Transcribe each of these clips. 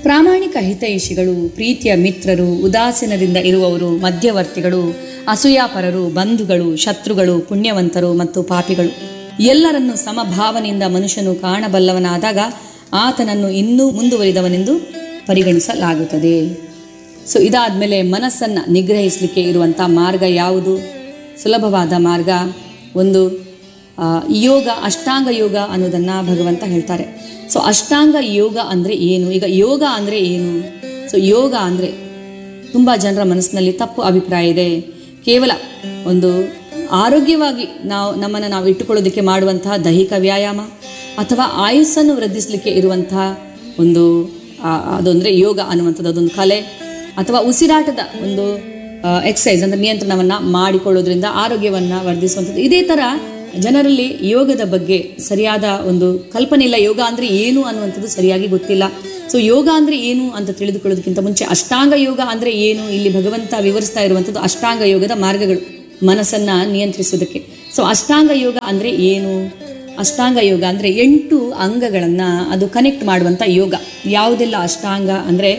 ಪ್ರಾಮಾಣಿಕ ಹಿತೈಷಿಗಳು ಪ್ರೀತಿಯ ಮಿತ್ರರು ಉದಾಸೀನದಿಂದ ಇರುವವರು ಮಧ್ಯವರ್ತಿಗಳು ಅಸೂಯಾಪರರು ಬಂಧುಗಳು ಶತ್ರುಗಳು ಪುಣ್ಯವಂತರು ಮತ್ತು ಪಾಪಿಗಳು ಎಲ್ಲರನ್ನು ಸಮಭಾವನೆಯಿಂದ ಮನುಷ್ಯನು ಕಾಣಬಲ್ಲವನಾದಾಗ ಆತನನ್ನು ಇನ್ನೂ ಮುಂದುವರಿದವನೆಂದು ಪರಿಗಣಿಸಲಾಗುತ್ತದೆ ಸೊ ಇದಾದಮೇಲೆ ಮನಸ್ಸನ್ನು ನಿಗ್ರಹಿಸಲಿಕ್ಕೆ ಇರುವಂಥ ಮಾರ್ಗ ಯಾವುದು ಸುಲಭವಾದ ಮಾರ್ಗ ಒಂದು ಆ, ಯೋಗ ಅಷ್ಟಾಂಗ ಯೋಗ ಅನ್ನೋದನ್ನು ಭಗವಂತ ಹೇಳ್ತಾರೆ ಸೊ ಅಷ್ಟಾಂಗ ಯೋಗ ಅಂದರೆ ಏನು ಈಗ ಯೋಗ ಅಂದರೆ ಏನು ಸೊ ಯೋಗ ಅಂದರೆ ತುಂಬ ಜನರ ಮನಸ್ಸಿನಲ್ಲಿ ತಪ್ಪು ಅಭಿಪ್ರಾಯ ಇದೆ ಕೇವಲ ಒಂದು ಆರೋಗ್ಯವಾಗಿ ನಾವು ನಮ್ಮನ್ನು ನಾವು ಇಟ್ಟುಕೊಳ್ಳೋದಕ್ಕೆ ಮಾಡುವಂತಹ ದೈಹಿಕ ವ್ಯಾಯಾಮ ಅಥವಾ ಆಯುಸ್ಸನ್ನು ವೃದ್ಧಿಸಲಿಕ್ಕೆ ಇರುವಂತಹ ಒಂದು ಆ- ಅದು ಅಂದರೆ ಯೋಗ ಅನ್ನುವಂಥದ್ದು ಅದೊಂದು ಕಲೆ ಅಥವಾ ಉಸಿರಾಟದ ಒಂದು ಎಕ್ಸಸೈಸ್ ಅಂದರೆ ನಿಯಂತ್ರಣವನ್ನು ಮಾಡಿಕೊಳ್ಳೋದ್ರಿಂದ ಆರೋಗ್ಯವನ್ನು ವರ್ಧಿಸುವಂಥದ್ದು ಇದೇ ಥರ ಜನರಲ್ಲಿ ಯೋಗದ ಬಗ್ಗೆ ಸರಿಯಾದ ಒಂದು ಕಲ್ಪನೆ ಇಲ್ಲ ಯೋಗ ಅಂದರೆ ಏನು ಅನ್ನುವಂಥದ್ದು ಸರಿಯಾಗಿ ಗೊತ್ತಿಲ್ಲ ಸೊ ಯೋಗ ಅಂದರೆ ಏನು ಅಂತ ತಿಳಿದುಕೊಳ್ಳೋದಕ್ಕಿಂತ ಮುಂಚೆ ಅಷ್ಟಾಂಗ ಯೋಗ ಅಂದರೆ ಏನು ಇಲ್ಲಿ ಭಗವಂತ ವಿವರಿಸ್ತಾ ಇರುವಂಥದ್ದು ಅಷ್ಟಾಂಗ ಯೋಗದ ಮಾರ್ಗಗಳು ಮನಸ್ಸನ್ನು ನಿಯಂತ್ರಿಸೋದಕ್ಕೆ ಸೊ ಅಷ್ಟಾಂಗ ಯೋಗ ಅಂದರೆ ಏನು ಅಷ್ಟಾಂಗ ಯೋಗ ಅಂದರೆ ಎಂಟು ಅಂಗಗಳನ್ನು ಅದು ಕನೆಕ್ಟ್ ಮಾಡುವಂಥ ಯೋಗ ಯಾವುದೆಲ್ಲ ಅಷ್ಟಾಂಗ ಅಂದರೆ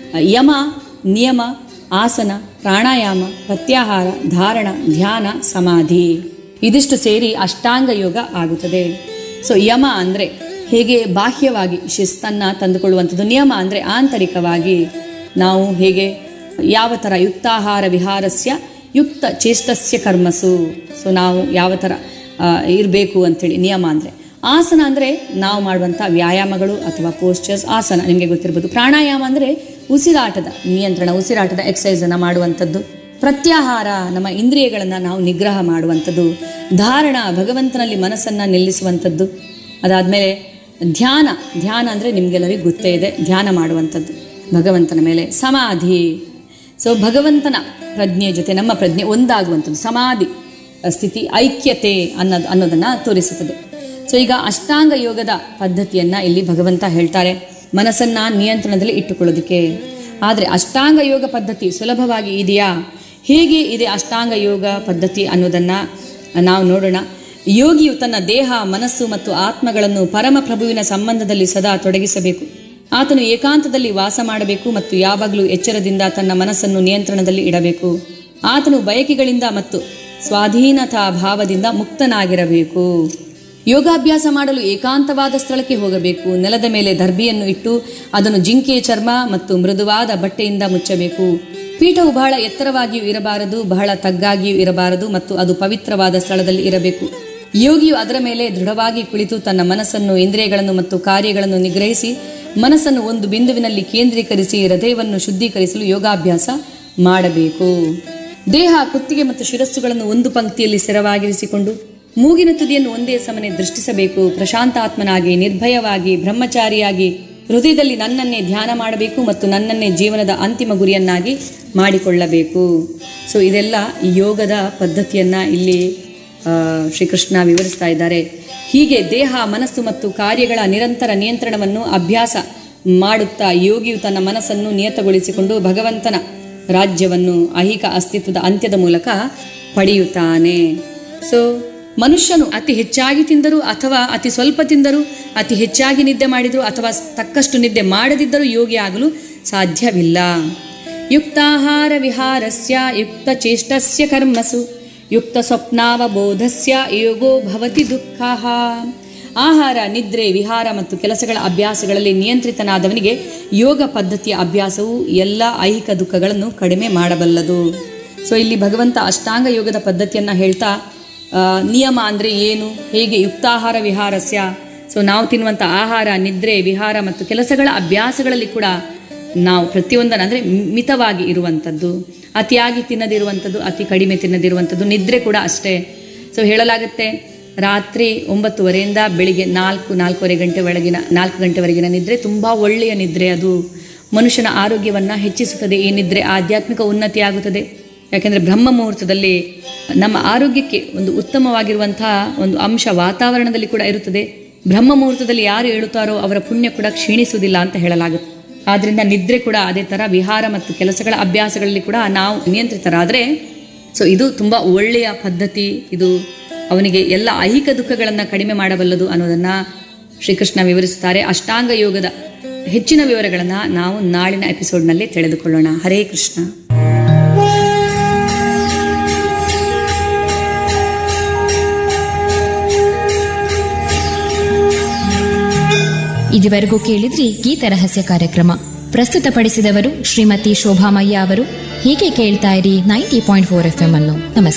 ಯಮ ನಿಯಮ ಆಸನ ಪ್ರಾಣಾಯಾಮ ಪ್ರತ್ಯಾಹಾರ ಧಾರಣ ಧ್ಯಾನ ಸಮಾಧಿ ಇದಿಷ್ಟು ಸೇರಿ ಅಷ್ಟಾಂಗ ಯೋಗ ಆಗುತ್ತದೆ ಸೊ ಯಮ ಅಂದರೆ ಹೇಗೆ ಬಾಹ್ಯವಾಗಿ ಶಿಸ್ತನ್ನು ತಂದುಕೊಳ್ಳುವಂಥದ್ದು ನಿಯಮ ಅಂದರೆ ಆಂತರಿಕವಾಗಿ ನಾವು ಹೇಗೆ ಯಾವ ಥರ ಯುಕ್ತಾಹಾರ ವಿಹಾರಸ್ಯ ಯುಕ್ತ ಚೇಷ್ಟಸ್ಯ ಕರ್ಮಸು ಸೊ ನಾವು ಯಾವ ಥರ ಇರಬೇಕು ಅಂಥೇಳಿ ನಿಯಮ ಅಂದರೆ ಆಸನ ಅಂದರೆ ನಾವು ಮಾಡುವಂಥ ವ್ಯಾಯಾಮಗಳು ಅಥವಾ ಪೋಸ್ಚರ್ಸ್ ಆಸನ ನಿಮಗೆ ಗೊತ್ತಿರ್ಬೋದು ಪ್ರಾಣಾಯಾಮ ಅಂದರೆ ಉಸಿರಾಟದ ನಿಯಂತ್ರಣ ಉಸಿರಾಟದ ಎಕ್ಸಸೈಸನ್ನು ಮಾಡುವಂಥದ್ದು ಪ್ರತ್ಯಾಹಾರ ನಮ್ಮ ಇಂದ್ರಿಯಗಳನ್ನು ನಾವು ನಿಗ್ರಹ ಮಾಡುವಂಥದ್ದು ಧಾರಣ ಭಗವಂತನಲ್ಲಿ ಮನಸ್ಸನ್ನು ನಿಲ್ಲಿಸುವಂಥದ್ದು ಅದಾದಮೇಲೆ ಧ್ಯಾನ ಧ್ಯಾನ ಅಂದರೆ ನಿಮಗೆಲ್ಲರಿಗೂ ಗೊತ್ತೇ ಇದೆ ಧ್ಯಾನ ಮಾಡುವಂಥದ್ದು ಭಗವಂತನ ಮೇಲೆ ಸಮಾಧಿ ಸೊ ಭಗವಂತನ ಪ್ರಜ್ಞೆ ಜೊತೆ ನಮ್ಮ ಪ್ರಜ್ಞೆ ಒಂದಾಗುವಂಥದ್ದು ಸಮಾಧಿ ಸ್ಥಿತಿ ಐಕ್ಯತೆ ಅನ್ನೋದು ಅನ್ನೋದನ್ನು ತೋರಿಸುತ್ತದೆ ಸೊ ಈಗ ಅಷ್ಟಾಂಗ ಯೋಗದ ಪದ್ಧತಿಯನ್ನು ಇಲ್ಲಿ ಭಗವಂತ ಹೇಳ್ತಾರೆ ಮನಸ್ಸನ್ನು ನಿಯಂತ್ರಣದಲ್ಲಿ ಇಟ್ಟುಕೊಳ್ಳೋದಕ್ಕೆ ಆದರೆ ಅಷ್ಟಾಂಗ ಯೋಗ ಪದ್ಧತಿ ಸುಲಭವಾಗಿ ಇದೆಯಾ ಹೇಗೆ ಇದೆ ಅಷ್ಟಾಂಗ ಯೋಗ ಪದ್ಧತಿ ಅನ್ನೋದನ್ನು ನಾವು ನೋಡೋಣ ಯೋಗಿಯು ತನ್ನ ದೇಹ ಮನಸ್ಸು ಮತ್ತು ಆತ್ಮಗಳನ್ನು ಪರಮ ಪ್ರಭುವಿನ ಸಂಬಂಧದಲ್ಲಿ ಸದಾ ತೊಡಗಿಸಬೇಕು ಆತನು ಏಕಾಂತದಲ್ಲಿ ವಾಸ ಮಾಡಬೇಕು ಮತ್ತು ಯಾವಾಗಲೂ ಎಚ್ಚರದಿಂದ ತನ್ನ ಮನಸ್ಸನ್ನು ನಿಯಂತ್ರಣದಲ್ಲಿ ಇಡಬೇಕು ಆತನು ಬಯಕೆಗಳಿಂದ ಮತ್ತು ಸ್ವಾಧೀನತಾ ಭಾವದಿಂದ ಮುಕ್ತನಾಗಿರಬೇಕು ಯೋಗಾಭ್ಯಾಸ ಮಾಡಲು ಏಕಾಂತವಾದ ಸ್ಥಳಕ್ಕೆ ಹೋಗಬೇಕು ನೆಲದ ಮೇಲೆ ದರ್ಬಿಯನ್ನು ಇಟ್ಟು ಅದನ್ನು ಜಿಂಕೆಯ ಚರ್ಮ ಮತ್ತು ಮೃದುವಾದ ಬಟ್ಟೆಯಿಂದ ಮುಚ್ಚಬೇಕು ಪೀಠವು ಬಹಳ ಎತ್ತರವಾಗಿಯೂ ಇರಬಾರದು ಬಹಳ ತಗ್ಗಾಗಿಯೂ ಇರಬಾರದು ಮತ್ತು ಅದು ಪವಿತ್ರವಾದ ಸ್ಥಳದಲ್ಲಿ ಇರಬೇಕು ಯೋಗಿಯು ಅದರ ಮೇಲೆ ದೃಢವಾಗಿ ಕುಳಿತು ತನ್ನ ಮನಸ್ಸನ್ನು ಇಂದ್ರಿಯಗಳನ್ನು ಮತ್ತು ಕಾರ್ಯಗಳನ್ನು ನಿಗ್ರಹಿಸಿ ಮನಸ್ಸನ್ನು ಒಂದು ಬಿಂದುವಿನಲ್ಲಿ ಕೇಂದ್ರೀಕರಿಸಿ ಹೃದಯವನ್ನು ಶುದ್ಧೀಕರಿಸಲು ಯೋಗಾಭ್ಯಾಸ ಮಾಡಬೇಕು ದೇಹ ಕುತ್ತಿಗೆ ಮತ್ತು ಶಿರಸ್ಸುಗಳನ್ನು ಒಂದು ಪಂಕ್ತಿಯಲ್ಲಿ ಸ್ಥಿರವಾಗಿರಿಸಿಕೊಂಡು ಮೂಗಿನ ತುದಿಯನ್ನು ಒಂದೇ ಸಮನೆ ದೃಷ್ಟಿಸಬೇಕು ಪ್ರಶಾಂತಾತ್ಮನಾಗಿ ನಿರ್ಭಯವಾಗಿ ಬ್ರಹ್ಮಚಾರಿಯಾಗಿ ಹೃದಯದಲ್ಲಿ ನನ್ನನ್ನೇ ಧ್ಯಾನ ಮಾಡಬೇಕು ಮತ್ತು ನನ್ನನ್ನೇ ಜೀವನದ ಅಂತಿಮ ಗುರಿಯನ್ನಾಗಿ ಮಾಡಿಕೊಳ್ಳಬೇಕು ಸೊ ಇದೆಲ್ಲ ಯೋಗದ ಪದ್ಧತಿಯನ್ನು ಇಲ್ಲಿ ಆ, ಶ್ರೀಕೃಷ್ಣ ವಿವರಿಸ್ತಾ ಇದ್ದಾರೆ ಹೀಗೆ ದೇಹ ಮನಸ್ಸು ಮತ್ತು ಕಾರ್ಯಗಳ ನಿರಂತರ ನಿಯಂತ್ರಣವನ್ನು ಅಭ್ಯಾಸ ಮಾಡುತ್ತಾ ಯೋಗಿಯು ತನ್ನ ಮನಸ್ಸನ್ನು ನಿಯತಗೊಳಿಸಿಕೊಂಡು ಭಗವಂತನ ರಾಜ್ಯವನ್ನು ಐಹಿಕ ಅಸ್ತಿತ್ವದ ಅಂತ್ಯದ ಮೂಲಕ ಪಡೆಯುತ್ತಾನೆ ಸೊ ಮನುಷ್ಯನು ಅತಿ ಹೆಚ್ಚಾಗಿ ತಿಂದರೂ ಅಥವಾ ಅತಿ ಸ್ವಲ್ಪ ತಿಂದರೂ ಅತಿ ಹೆಚ್ಚಾಗಿ ನಿದ್ದೆ ಮಾಡಿದರೂ ಅಥವಾ ತಕ್ಕಷ್ಟು ನಿದ್ದೆ ಮಾಡದಿದ್ದರೂ ಯೋಗಿ ಆಗಲು ಸಾಧ್ಯವಿಲ್ಲ ಯುಕ್ತಾಹಾರ ವಿಹಾರಸ್ಯ ಯುಕ್ತ ಚೇಷ್ಟಸ್ಯ ಕರ್ಮಸು ಯುಕ್ತ ಸ್ವಪ್ನಾವಬೋಧಸ್ಯ ಯೋಗೋ ಭವತಿ ದುಃಖ ಆಹಾರ ನಿದ್ರೆ ವಿಹಾರ ಮತ್ತು ಕೆಲಸಗಳ ಅಭ್ಯಾಸಗಳಲ್ಲಿ ನಿಯಂತ್ರಿತನಾದವನಿಗೆ ಯೋಗ ಪದ್ಧತಿಯ ಅಭ್ಯಾಸವು ಎಲ್ಲ ಐಹಿಕ ದುಃಖಗಳನ್ನು ಕಡಿಮೆ ಮಾಡಬಲ್ಲದು ಸೊ ಇಲ್ಲಿ ಭಗವಂತ ಅಷ್ಟಾಂಗ ಯೋಗದ ಪದ್ಧತಿಯನ್ನು ಹೇಳ್ತಾ ಆ, ನಿಯಮ ಅಂದರೆ ಏನು ಹೇಗೆ ಯುಕ್ತಾಹಾರ ವಿಹಾರಸ್ಯ ಸೊ ನಾವು ತಿನ್ನುವಂಥ ಆಹಾರ ನಿದ್ರೆ ವಿಹಾರ ಮತ್ತು ಕೆಲಸಗಳ ಅಭ್ಯಾಸಗಳಲ್ಲಿ ಕೂಡ ನಾವು ಪ್ರತಿಯೊಂದನ್ನು ಅಂದರೆ ಮಿತವಾಗಿ ಇರುವಂಥದ್ದು ಅತಿಯಾಗಿ ತಿನ್ನದಿರುವಂಥದ್ದು ಅತಿ ಕಡಿಮೆ ತಿನ್ನದಿರುವಂಥದ್ದು ನಿದ್ರೆ ಕೂಡ ಅಷ್ಟೇ ಸೊ ಹೇಳಲಾಗುತ್ತೆ ರಾತ್ರಿ ಒಂಬತ್ತುವರೆಯಿಂದ ಬೆಳಿಗ್ಗೆ ನಾಲ್ಕು ನಾಲ್ಕೂವರೆ ಗಂಟೆ ಒಳಗಿನ ನಾಲ್ಕು ಗಂಟೆವರೆಗಿನ ನಿದ್ರೆ ತುಂಬ ಒಳ್ಳೆಯ ನಿದ್ರೆ ಅದು ಮನುಷ್ಯನ ಆರೋಗ್ಯವನ್ನು ಹೆಚ್ಚಿಸುತ್ತದೆ ಈ ನಿದ್ರೆ ಆಧ್ಯಾತ್ಮಿಕ ಉನ್ನತಿಯಾಗುತ್ತದೆ ಯಾಕೆಂದರೆ ಬ್ರಹ್ಮ ಮುಹೂರ್ತದಲ್ಲಿ ನಮ್ಮ ಆರೋಗ್ಯಕ್ಕೆ ಒಂದು ಉತ್ತಮವಾಗಿರುವಂತಹ ಒಂದು ಅಂಶ ವಾತಾವರಣದಲ್ಲಿ ಕೂಡ ಇರುತ್ತದೆ ಬ್ರಹ್ಮ ಮುಹೂರ್ತದಲ್ಲಿ ಯಾರು ಹೇಳುತ್ತಾರೋ ಅವರ ಪುಣ್ಯ ಕೂಡ ಕ್ಷೀಣಿಸುವುದಿಲ್ಲ ಅಂತ ಹೇಳಲಾಗುತ್ತೆ ಆದ್ದರಿಂದ ನಿದ್ರೆ ಕೂಡ ಅದೇ ಥರ ವಿಹಾರ ಮತ್ತು ಕೆಲಸಗಳ ಅಭ್ಯಾಸಗಳಲ್ಲಿ ಕೂಡ ನಾವು ನಿಯಂತ್ರಿತರಾದರೆ ಸೊ ಇದು ತುಂಬ ಒಳ್ಳೆಯ ಪದ್ಧತಿ ಇದು ಅವನಿಗೆ ಎಲ್ಲ ಐಹಿಕ ದುಃಖಗಳನ್ನು ಕಡಿಮೆ ಮಾಡಬಲ್ಲದು ಅನ್ನೋದನ್ನು ಶ್ರೀಕೃಷ್ಣ ವಿವರಿಸುತ್ತಾರೆ ಅಷ್ಟಾಂಗ ಯೋಗದ ಹೆಚ್ಚಿನ ವಿವರಗಳನ್ನು ನಾವು ನಾಳಿನ ಎಪಿಸೋಡ್ನಲ್ಲಿ ತಿಳಿದುಕೊಳ್ಳೋಣ ಹರೇ ಕೃಷ್ಣ ಇದುವರೆಗೂ ಕೇಳಿದ್ರಿ ಗೀತ ರಹಸ್ಯ ಕಾರ್ಯಕ್ರಮ ಪ್ರಸ್ತುತಪಡಿಸಿದವರು ಶ್ರೀಮತಿ ಶೋಭಾಮಯ್ಯ ಅವರು ಹೀಗೆ ಕೇಳ್ತಾ ಇರಿ ninety point four F M ಅನ್ನು ನಮಸ್ಕಾರ